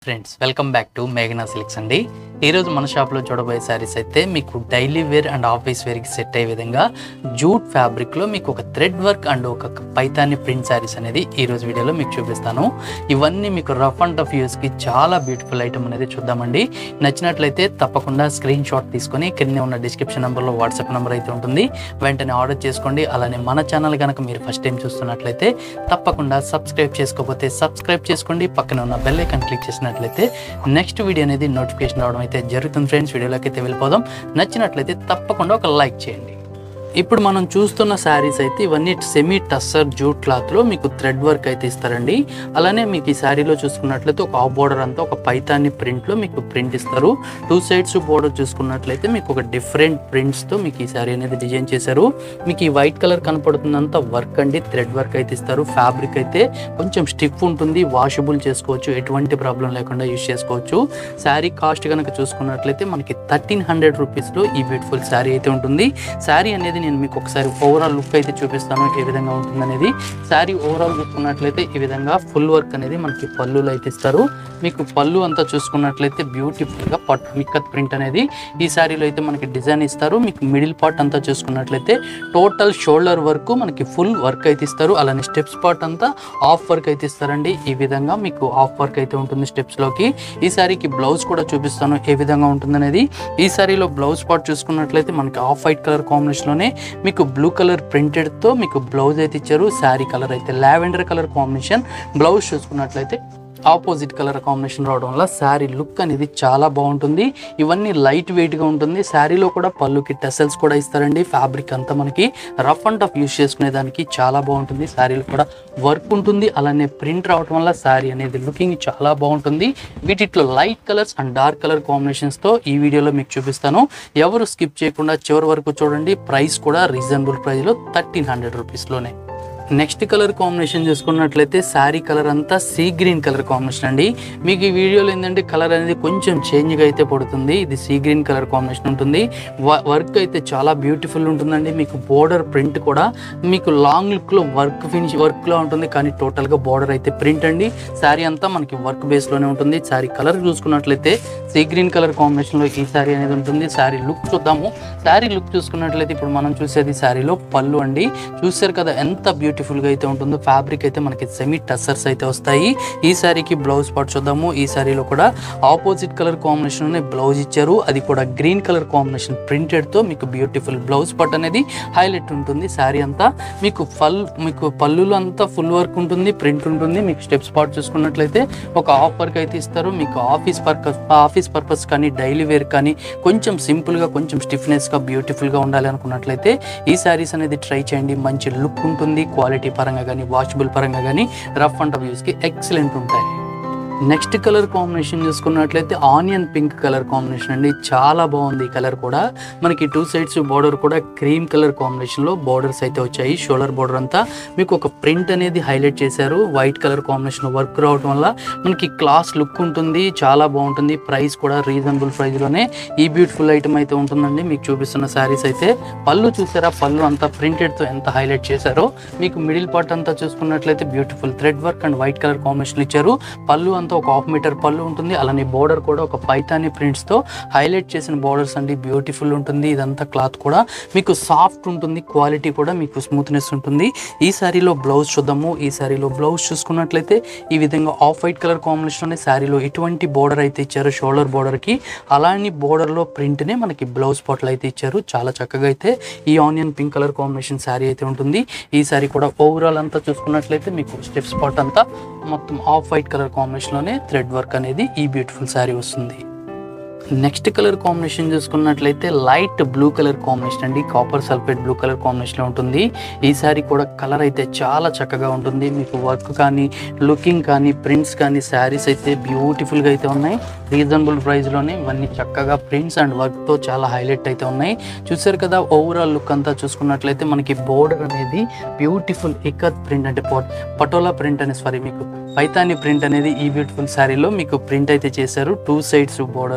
friends welcome back to మేఘనా Silks అండి ఈరోజు మన షాప్లో చూడబోయే శారీస్ అయితే మీకు డైలీ వేర్ అండ్ ఆఫీస్ వేర్కి సెట్ అయ్యే విధంగా జూట్ ఫ్యాబ్రిక్లో మీకు ఒక థ్రెడ్ వర్క్ అండ్ ఒక పైతాని ప్రింట్ శారీస్ అనేది ఈ రోజు వీడియోలో మీకు చూపిస్తాను ఇవన్నీ మీకు రఫ్ అండ్ టఫ్ యూస్కి చాలా బ్యూటిఫుల్ ఐటమ్ అనేది చూద్దామండి నచ్చినట్లయితే తప్పకుండా స్క్రీన్ షాట్ తీసుకొని కింద ఉన్న డిస్క్రిప్షన్ నెంబర్లో వాట్సాప్ నెంబర్ అయితే ఉంటుంది వెంటనే ఆర్డర్ చేసుకోండి అలానే మన ఛానల్ కనుక మీరు ఫస్ట్ టైం చూస్తున్నట్లయితే తప్పకుండా సబ్స్క్రైబ్ చేసుకోకపోతే సబ్స్క్రైబ్ చేసుకోండి పక్కన ఉన్న బెల్ ఐకాన్ క్లిక్ చేసినట్లయితే నెక్స్ట్ వీడియో అనేది నోటిఫికేషన్ రావడం అయితే జరుగుతుంది ఫ్రెండ్స్ వీడియోలోకి అయితే వెళ్ళిపోదాం నచ్చినట్లయితే తప్పకుండా ఒక లైక్ చేయండి ఇప్పుడు మనం చూస్తున్న శారీస్ అయితే ఇవన్నీ సెమీ టస్సర్ జూట్ క్లాత్లో మీకు థ్రెడ్ వర్క్ అయితే ఇస్తారండి అలానే మీకు ఈ శారీలో చూసుకున్నట్లయితే ఒక ఆఫ్ బోర్డర్ అంతా ఒక పైతాని ప్రింట్లో మీకు ప్రింట్ ఇస్తారు టూ సైడ్స్ బోర్డర్ చూసుకున్నట్లయితే మీకు ఒక డిఫరెంట్ ప్రింట్స్తో మీకు ఈ శారీ అనేది డిజైన్ చేశారు మీకు ఈ వైట్ కలర్ కనపడుతుందంతా వర్క్ అండి థ్రెడ్ వర్క్ అయితే ఇస్తారు ఫ్యాబ్రిక్ అయితే కొంచెం స్టిఫ్ ఉంటుంది వాషబుల్ చేసుకోవచ్చు ఎటువంటి ప్రాబ్లం లేకుండా యూజ్ చేసుకోవచ్చు శారీ కాస్ట్ కనుక చూసుకున్నట్లయితే మనకి థర్టీన్ హండ్రెడ్ రూపీస్లో ఈ బ్యూటిఫుల్ శారీ అయితే ఉంటుంది శారీ అనేది నేను మీకు ఒకసారి ఓవరాల్ లుక్ అయితే చూపిస్తాను ఏ విధంగా ఉంటుంది అనేది శారీ ఓవరాల్ చూసుకున్నట్లయితే ఈ విధంగా ఫుల్ వర్క్ అనేది మనకి పళ్ళులో అయితే ఇస్తారు మీకు పళ్ళు అంతా చూసుకున్నట్లయితే బ్యూటిఫుల్గా పట్ మిక్కత్ ప్రింట్ అనేది ఈ శారీలో అయితే మనకి డిజైన్ ఇస్తారు మీకు మిడిల్ పార్ట్ అంతా చూసుకున్నట్లయితే టోటల్ షోల్డర్ వరకు మనకి ఫుల్ వర్క్ అయితే ఇస్తారు అలానే స్టెప్స్ పార్ట్ అంతా ఆఫ్ వర్క్ అయితే ఇస్తారండి ఈ విధంగా మీకు ఆఫ్ వర్క్ అయితే ఉంటుంది స్టెప్స్ లోకి ఈ శారీకి బ్లౌజ్ కూడా చూపిస్తాను ఏ విధంగా ఉంటుందనేది ఈ శారీలో బ్లౌజ్ పార్ట్ చూసుకున్నట్లయితే మనకి ఆఫ్ వైట్ కలర్ కాంబినేషన్లోనే మీకు బ్లూ కలర్ ప్రింటెడ్తో మీకు బ్లౌజ్ అయితే ఇచ్చారు శారీ కలర్ అయితే లావెండర్ కలర్ కాంబినేషన్ బ్లౌజ్ చూసుకున్నట్లయితే ఆపోజిట్ కలర్ కాంబినేషన్ రావడం వల్ల శారీ లుక్ అనేది చాలా బాగుంటుంది ఇవన్నీ లైట్ వెయిట్గా ఉంటుంది శారీలో కూడా పళ్ళుకి టెసల్స్ కూడా ఇస్తారండి ఫ్యాబ్రిక్ అంతా మనకి రఫ్ అండ్ టఫ్ యూస్ చేసుకునే దానికి చాలా బాగుంటుంది శారీలో కూడా వర్క్ ఉంటుంది అలానే ప్రింట్ రావడం వల్ల శారీ అనేది లుకింగ్ చాలా బాగుంటుంది వీటిలో light colours and dark colour కాంబినేషన్స్తో ఈ వీడియోలో మీకు చూపిస్తాను ఎవరు స్కిప్ చేయకుండా చివరి వరకు చూడండి ప్రైస్ కూడా రీజనబుల్ ప్రైస్లో థర్టీన్ హండ్రెడ్ రూపీస్లోనే నెక్స్ట్ కలర్ కాంబినేషన్ చూసుకున్నట్లయితే శారీ కలర్ అంతా సీ గ్రీన్ కలర్ కాంబినేషన్ అండి మీకు ఈ వీడియోలో ఏంటంటే కలర్ అనేది కొంచెం చేంజ్గా అయితే పడుతుంది ఇది సీ గ్రీన్ కలర్ కాంబినేషన్ ఉంటుంది వర్క్ అయితే చాలా బ్యూటిఫుల్ ఉంటుందండి మీకు బోర్డర్ ప్రింట్ కూడా మీకు లాంగ్ లుక్లో వర్క్ ఫినిష్ వర్క్లో ఉంటుంది కానీ టోటల్గా బోర్డర్ అయితే ప్రింట్ అండి శారీ అంతా మనకి వర్క్ బేస్లోనే ఉంటుంది శారీ కలర్ చూసుకున్నట్లయితే సీ గ్రీన్ కలర్ కాంబినేషన్లో ఈ శారీ అనేది ఉంటుంది శారీ లుక్ చూద్దాము శారీ లుక్ చూసుకున్నట్లయితే ఇప్పుడు మనం చూసేది శారీలో పళ్ళు అండి చూసారు కదా ఎంత బ్యూటిఫుల్గా అయితే ఉంటుందో ఫ్యాబ్రిక్ అయితే మనకి సెమీ టస్సర్స్ అయితే వస్తాయి ఈ శారీకి బ్లౌజ్ పార్ట్ చూద్దాము ఈ శారీలో కూడా ఆపోజిట్ కలర్ కాంబినేషన్ బ్లౌజ్ ఇచ్చారు అది కూడా గ్రీన్ కలర్ కాంబినేషన్ ప్రింటెడ్తో మీకు బ్యూటిఫుల్ బ్లౌజ్ పార్ట్ అనేది హైలైట్ ఉంటుంది శారీ అంతా మీకు ఫల్ మీకు పళ్ళులో అంతా ఫుల్ వర్క్ ఉంటుంది ప్రింట్ ఉంటుంది మీకు స్టెప్స్ పార్ట్ చూసుకున్నట్లయితే ఒక ఆఫ్ వర్క్ అయితే ఇస్తారు మీకు ఆఫీస్ పర్పస్ ఆఫీస్ పర్పస్ కానీ డైలీ వేర్ కానీ కొంచెం సింపుల్గా కొంచెం స్టిఫ్నెస్గా బ్యూటిఫుల్గా ఉండాలి అనుకున్నట్లయితే ఈ శారీస్ అనేది ట్రై చేయండి మంచి లుక్ ఉంటుంది క్వాలిటీ పరంగా కానీ వాషబుల్ పరంగా కానీ రఫ్ అండ్ టఫ్ యూస్కి ఎక్సలెంట్ ఉంటాయి నెక్స్ట్ కలర్ కాంబినేషన్ చూసుకున్నట్లయితే ఆనియన్ పింక్ కలర్ కాంబినేషన్ అండి చాలా బాగుంది ఈ కలర్ కూడా మనకి టూ సైడ్స్ బార్డర్ కూడా క్రీమ్ కలర్ కాంబినేషన్లో బార్డర్స్ అయితే వచ్చాయి షోల్డర్ బార్డర్ అంతా మీకు ఒక ప్రింట్ అనేది హైలైట్ చేశారు వైట్ కలర్ కాంబినేషన్ వర్క్ రావడం వల్ల మనకి క్లాస్ లుక్ ఉంటుంది చాలా బాగుంటుంది ప్రైస్ కూడా రీజనబుల్ ప్రైస్లోనే ఈ బ్యూటిఫుల్ ఐటమ్ అయితే ఉంటుందండి మీకు చూపిస్తున్న శారీస్ అయితే పళ్ళు చూసారా పళ్ళు అంతా ప్రింటెడ్తో ఎంత హైలైట్ చేశారో మీకు మిడిల్ పార్ట్ అంతా చూసుకున్నట్లయితే beautiful thread work and white colour combination ఇచ్చారు పళ్ళు అంతా ఒక హాఫ్ మీటర్ పళ్ళు ఉంటుంది అలానే బోర్డర్ కూడా ఒక పైతాని ప్రింట్స్తో హైలైట్ చేసిన బోర్డర్స్ అండి బ్యూటిఫుల్ ఉంటుంది ఇదంతా క్లాత్ కూడా మీకు సాఫ్ట్ ఉంటుంది క్వాలిటీ కూడా మీకు స్మూత్నెస్ ఉంటుంది ఈ శారీలో బ్లౌజ్ చూద్దాము ఈ శారీలో బ్లౌజ్ చూసుకున్నట్లయితే ఈ విధంగా ఆఫ్ వైట్ కలర్ కాంబినేషన్ శారీలో ఎటువంటి బోర్డర్ అయితే ఇచ్చారు షోల్డర్ బోర్డర్కి అలానే బోర్డర్లో ప్రింట్నే మనకి బ్లౌజ్ పాటలు అయితే ఇచ్చారు చాలా చక్కగా అయితే ఈ onion pink colour combination saree అయితే ఉంటుంది ఈ శారీ కూడా ఓవరాల్ అంతా చూసుకున్నట్లయితే మీకు స్టెప్స్ పార్ట్ అంతా మొత్తం ఆఫ్ వైట్ కలర్ కాంబినేషన్లోనే థ్రెడ్ వర్క్ అనేది ఈ బ్యూటిఫుల్ శారీ వస్తుంది నెక్స్ట్ కలర్ కాంబినేషన్ చూసుకున్నట్లయితే లైట్ బ్లూ కలర్ కాంబినేషన్ అండి కాపర్ సల్ఫేట్ బ్లూ కలర్ కాంబినేషన్లో ఉంటుంది ఈ శారీ కూడా కలర్ అయితే చాలా చక్కగా ఉంటుంది మీకు వర్క్ కానీ లుకింగ్ కానీ ప్రింట్స్ కానీ శారీస్ అయితే బ్యూటిఫుల్గా అయితే ఉన్నాయి రీజనబుల్ ప్రైస్లోనే ఇవన్నీ చక్కగా ప్రింట్స్ అండ్ వర్క్తో చాలా హైలైట్ అయితే ఉన్నాయి చూసారు కదా ఓవరాల్ లుక్ అంతా చూసుకున్నట్లయితే మనకి బోర్డర్ అనేది బ్యూటిఫుల్ ఇకత్ ప్రింట్ అంటే పట్- పటోలా ప్రింట్ అనే సారీ మీకు పైతాని ప్రింట్ అనేది ఈ బ్యూటిఫుల్ శారీలో మీకు ప్రింట్ అయితే చేశారు టూ సైడ్స్ బోర్డర్ కూడా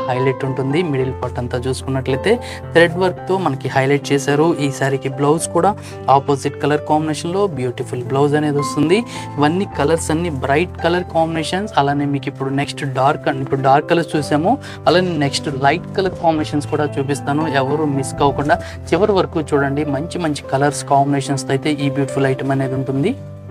హైలైట్ ఉంటుంది మిడిల్ పార్ట్ అంతా చూసుకున్నట్లయితే థ్రెడ్ వర్క్తో మనకి హైలైట్ చేశారు ఈ శారీకి బ్లౌజ్ కూడా ఆపోజిట్ కలర్ కాంబినేషన్లో బ్యూటిఫుల్ బ్లౌజ్ అనేది వస్తుంది ఇవన్నీ కలర్స్ అన్ని బ్రైట్ కలర్ కాంబినేషన్స్ అలానే మీకు ఇప్పుడు నెక్స్ట్ డార్క్ అండ్ ఇప్పుడు డార్క్ కలర్స్ చూసాము అలానే నెక్స్ట్ లైట్ కలర్ కాంబినేషన్స్ కూడా చూపిస్తాను ఎవరు మిస్ కాకుండా చివరి వరకు చూడండి మంచి మంచి కలర్స్ కాంబినేషన్స్ అయితే ఈ బ్యూటిఫుల్ ఐటమ్ అనేది ఉంటుంది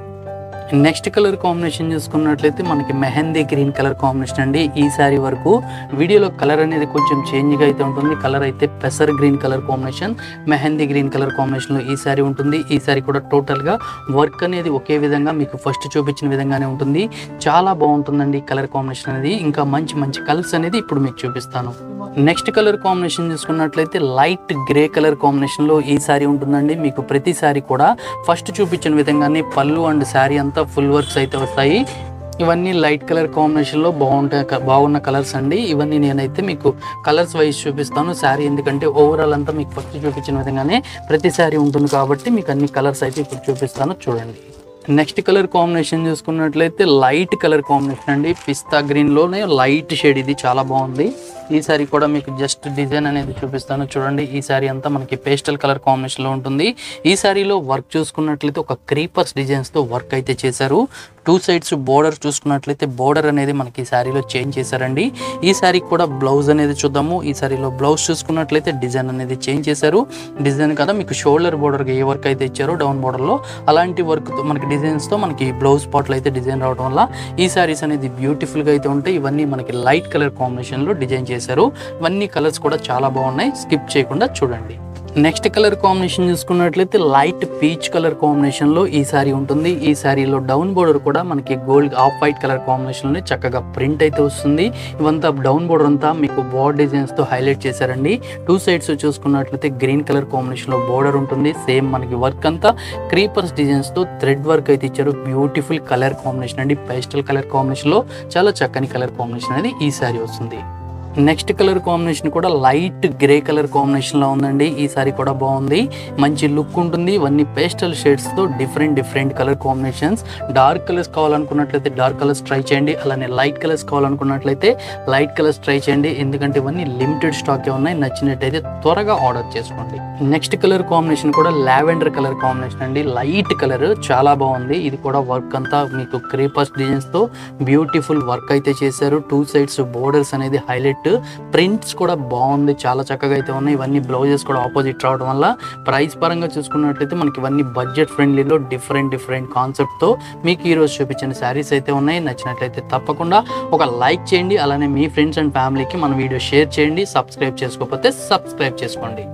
నెక్స్ట్ కలర్ కాంబినేషన్ చూసుకున్నట్లయితే మనకి మెహందీ గ్రీన్ కలర్ కాంబినేషన్ అండి ఈ సారీ వరకు వీడియోలో కలర్ అనేది కొంచెం చేంజ్గా అయితే ఉంటుంది కలర్ అయితే పెసర్ green colour combination mehndi green colour కాంబినేషన్లో ఈ సారీ ఉంటుంది ఈ సారీ కూడా టోటల్గా వర్క్ అనేది ఒకే విధంగా మీకు ఫస్ట్ చూపించిన విధంగానే ఉంటుంది చాలా బాగుంటుందండి ఈ కలర్ కాంబినేషన్ అనేది ఇంకా మంచి మంచి కలర్స్ అనేది ఇప్పుడు మీకు చూపిస్తాను నెక్స్ట్ కలర్ కాంబినేషన్ చూసుకున్నట్లయితే లైట్ గ్రే కలర్ కాంబినేషన్లో ఈ సారీ ఉంటుందండి మీకు ప్రతి సారీ కూడా ఫస్ట్ చూపించిన విధంగానే పళ్ళు అండ్ శారీ అంతా ఫుల్ వర్క్స్ అయితే వస్తాయి ఇవన్నీ లైట్ కలర్ కాంబినేషన్లో బాగుంటాయి క- బాగున్న కలర్స్ అండి ఇవన్నీ నేనైతే మీకు కలర్స్ వైజ్ చూపిస్తాను శారీ ఎందుకంటే ఓవరాల్ అంతా మీకు ఫస్ట్ చూపించిన విధంగానే ప్రతి శారీ ఉంటుంది కాబట్టి మీకు అన్ని కలర్స్ అయితే ఇప్పుడు చూపిస్తాను చూడండి నెక్స్ట్ కలర్ కాంబినేషన్ చూసుకున్నట్లయితే లైట్ కలర్ కాంబినేషన్ అండి పిస్తా గ్రీన్లోనే లైట్ షేడ్ ఇది చాలా బాగుంది ఈ సారీ కూడా మీకు జస్ట్ డిజైన్ అనేది చూపిస్తాను చూడండి ఈ సారీ అంతా మనకి పేస్టల్ కలర్ కాంబినేషన్లో ఉంటుంది ఈ సారీలో వర్క్ చూసుకున్నట్లయితే ఒక క్రీపర్స్ డిజైన్స్తో వర్క్ అయితే చేశారు టూ సైడ్స్ బోర్డర్ చూసుకున్నట్లయితే బోర్డర్ అనేది మనకి ఈ సారీలో చేంజ్ చేశారండి ఈ సారీ కూడా బ్లౌజ్ అనేది చూద్దాము ఈ సారీలో బ్లౌజ్ చూసుకున్నట్లయితే డిజైన్ అనేది చేంజ్ చేశారు డిజైన్ కదా మీకు షోల్డర్ బోర్డర్కి ఏ వర్క్ అయితే ఇచ్చారో డౌన్ బోర్డర్లో అలాంటి వర్క్తో మనకి డిజైన్స్తో మనకి బ్లౌజ్ పార్ట్లో అయితే డిజైన్ రావడం వల్ల ఈ సారీస్ అనేది బ్యూటిఫుల్గా అయితే ఉంటాయి ఇవన్నీ మనకి లైట్ కలర్ కాంబినేషన్లో డిజైన్ చేశారు ఇవన్నీ కలర్స్ కూడా చాలా బాగున్నాయి స్కిప్ చేయకుండా చూడండి నెక్స్ట్ కలర్ కాంబినేషన్ చూసుకున్నట్లయితే లైట్ పీచ్ కలర్ కాంబినేషన్లో ఈ సారీ ఉంటుంది ఈ సారీలో డౌన్ బోర్డర్ కూడా మనకి గోల్డ్ ఆఫ్ వైట్ కలర్ కాంబినేషన్లో చక్కగా ప్రింట్ అయితే వస్తుంది ఇవంతా డౌన్ బోర్డర్ అంతా మీకు బోర్డ్ డిజైన్స్తో హైలైట్ చేశారండి టూ సైడ్స్ చూసుకున్నట్లయితే గ్రీన్ కలర్ కాంబినేషన్లో బోర్డర్ ఉంటుంది సేమ్ మనకి వర్క్ అంతా క్రీపర్స్ డిజైన్స్తో థ్రెడ్ వర్క్ అయితే ఇచ్చారు బ్యూటిఫుల్ కలర్ కాంబినేషన్ అండి పేస్టల్ కలర్ కాంబినేషన్లో చాలా చక్కని కలర్ కాంబినేషన్ అనేది ఈ సారీ వస్తుంది నెక్స్ట్ కలర్ కాంబినేషన్ కూడా లైట్ గ్రే కలర్ కాంబినేషన్లో ఉందండి ఈ సారీ కూడా బాగుంది మంచి లుక్ ఉంటుంది ఇవన్నీ పేస్టల్ షేడ్స్తో different different colour combinations dark colours కావాలనుకున్నట్లయితే డార్క్ కలర్స్ ట్రై చేయండి అలానే లైట్ కలర్స్ కావాలనుకున్నట్లయితే లైట్ కలర్స్ ట్రై చేయండి ఎందుకంటే ఇవన్నీ లిమిటెడ్ స్టాకే ఉన్నాయి నచ్చినట్టయితే త్వరగా ఆర్డర్ చేసుకోండి నెక్స్ట్ కలర్ కాంబినేషన్ కూడా లావెండర్ కలర్ కాంబినేషన్ అండి లైట్ కలర్ చాలా బాగుంది ఇది కూడా వర్క్ అంతా మీకు క్రీపర్స్ డిజైన్స్తో బ్యూటిఫుల్ వర్క్ అయితే చేశారు టూ సైడ్స్ బోర్డర్స్ అనేది హైలైట్ ప్రింట్స్ కూడా బాగుంది చాలా చక్కగా అయితే ఉన్నాయి ఇవన్నీ బ్లౌజెస్ కూడా ఆపోజిట్ రావడం వల్ల ప్రైస్ పరంగా చూసుకున్నట్లయితే మనకి ఇవన్నీ బడ్జెట్ ఫ్రెండ్లీలో డిఫరెంట్ డిఫరెంట్ కాన్సెప్ట్తో మీకు ఈరోజు చూపించిన శారీస్ అయితే ఉన్నాయి నచ్చినట్లయితే తప్పకుండా ఒక లైక్ చేయండి అలానే మీ ఫ్రెండ్స్ అండ్ ఫ్యామిలీకి మన వీడియో షేర్ చేయండి సబ్స్క్రైబ్ చేసుకోకపోతే సబ్స్క్రైబ్ చేసుకోండి